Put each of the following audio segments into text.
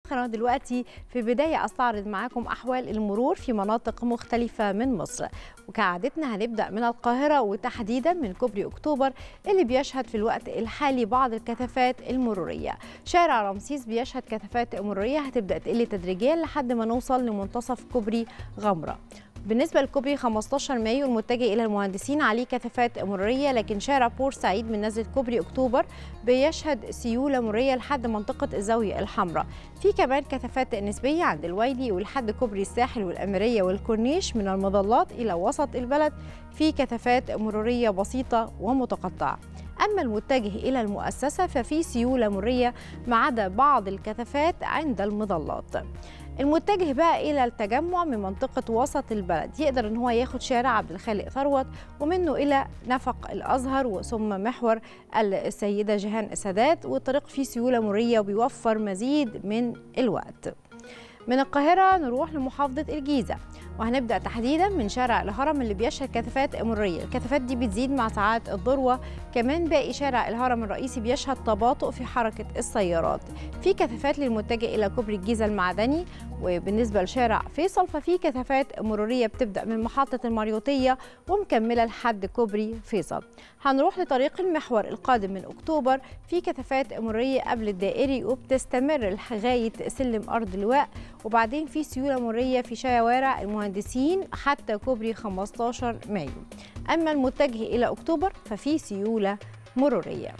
خلونا دلوقتي في البداية أستعرض معاكم أحوال المرور في مناطق مختلفة من مصر وكعادتنا هنبدأ من القاهرة وتحديدا من كوبري أكتوبر اللي بيشهد في الوقت الحالي بعض الكثافات المرورية شارع رمسيس بيشهد كثافات مرورية هتبدأ تقل تدريجيا لحد ما نوصل لمنتصف كوبري غمرة بالنسبة لكوبري 15 مايو المتجه إلى المهندسين عليه كثافات مرورية لكن شارع بورسعيد من نزلة كوبري أكتوبر بيشهد سيولة مرورية لحد منطقة الزاوية الحمراء في كمان كثافات نسبية عند الويلي ولحد كوبري الساحل والأميرية والكورنيش من المظلات إلى وسط البلد في كثافات مرورية بسيطة ومتقطعة أما المتجه إلى المؤسسة ففي سيولة مرية ما عدا بعض الكثافات عند المظلات المتجه بقى الى التجمع من منطقه وسط البلد يقدر ان هو ياخد شارع عبد الخالق ثروت ومنه الى نفق الازهر وثم محور السيده جيهان السادات والطريق فيه سيوله مريه وبيوفر مزيد من الوقت من القاهره نروح لمحافظه الجيزه وهنبدا تحديدا من شارع الهرم اللي بيشهد كثافات مريه الكثافات دي بتزيد مع ساعات الذروه كمان باقي شارع الهرم الرئيسي بيشهد تباطؤ في حركه السيارات في كثافات للمتجه الى كوبري الجيزه المعدني وبالنسبه لشارع فيصل ففي كثافات مروريه بتبدا من محطه المريوطيه ومكمله لحد كوبري فيصل هنروح لطريق المحور القادم من اكتوبر في كثافات مروريه قبل الدائري وبتستمر لغايه سلم ارض اللواء وبعدين في سيوله مروريه في شوارع المهندسين حتى كوبري 15 مايو اما المتجه الى اكتوبر ففي سيوله مروريه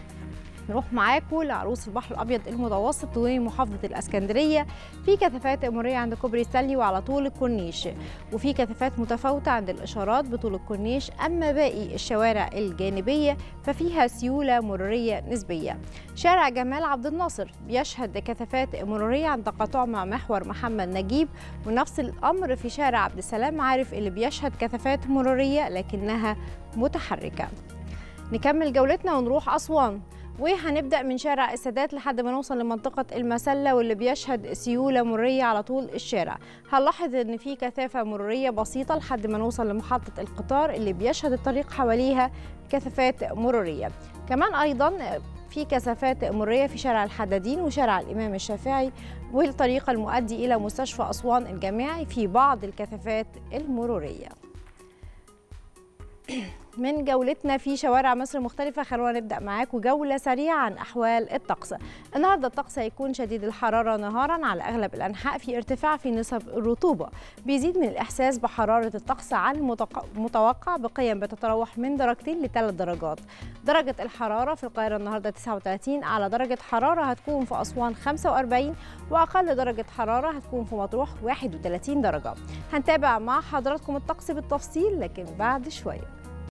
نروح معاكم لعروس البحر الابيض المتوسط ومحافظه الاسكندريه في كثافات مروريه عند كوبري ستانلي وعلى طول الكورنيش وفي كثافات متفاوته عند الاشارات بطول الكورنيش اما باقي الشوارع الجانبيه ففيها سيوله مروريه نسبيه شارع جمال عبد الناصر بيشهد كثافات مروريه عند تقاطع مع محور محمد نجيب ونفس الامر في شارع عبد السلام عارف اللي بيشهد كثافات مروريه لكنها متحركه نكمل جولتنا ونروح اسوان وهنبدا من شارع السادات لحد ما نوصل لمنطقه المسله واللي بيشهد سيوله مروريه على طول الشارع هنلاحظ ان في كثافه مروريه بسيطه لحد ما نوصل لمحطه القطار اللي بيشهد الطريق حواليها كثافات مروريه كمان ايضا في كثافات مروريه في شارع الحدادين وشارع الامام الشافعي والطريق المؤدي الى مستشفى اسوان الجامعي في بعض الكثافات المروريه من جولتنا في شوارع مصر مختلفة خلونا نبدأ معاكم جولة سريعة عن أحوال الطقس النهاردة الطقس هيكون شديد الحرارة نهارا على أغلب الأنحاء في ارتفاع في نسب الرطوبة بيزيد من الإحساس بحرارة الطقس عن المتوقع بقيم بتتراوح من درجتين لثلاث درجات درجة الحرارة في القاهرة النهاردة 39 على درجة حرارة هتكون في أسوان 45 وأقل درجة حرارة هتكون في مطروح 31 درجة هنتابع مع حضراتكم الطقس بالتفصيل لكن بعد شوية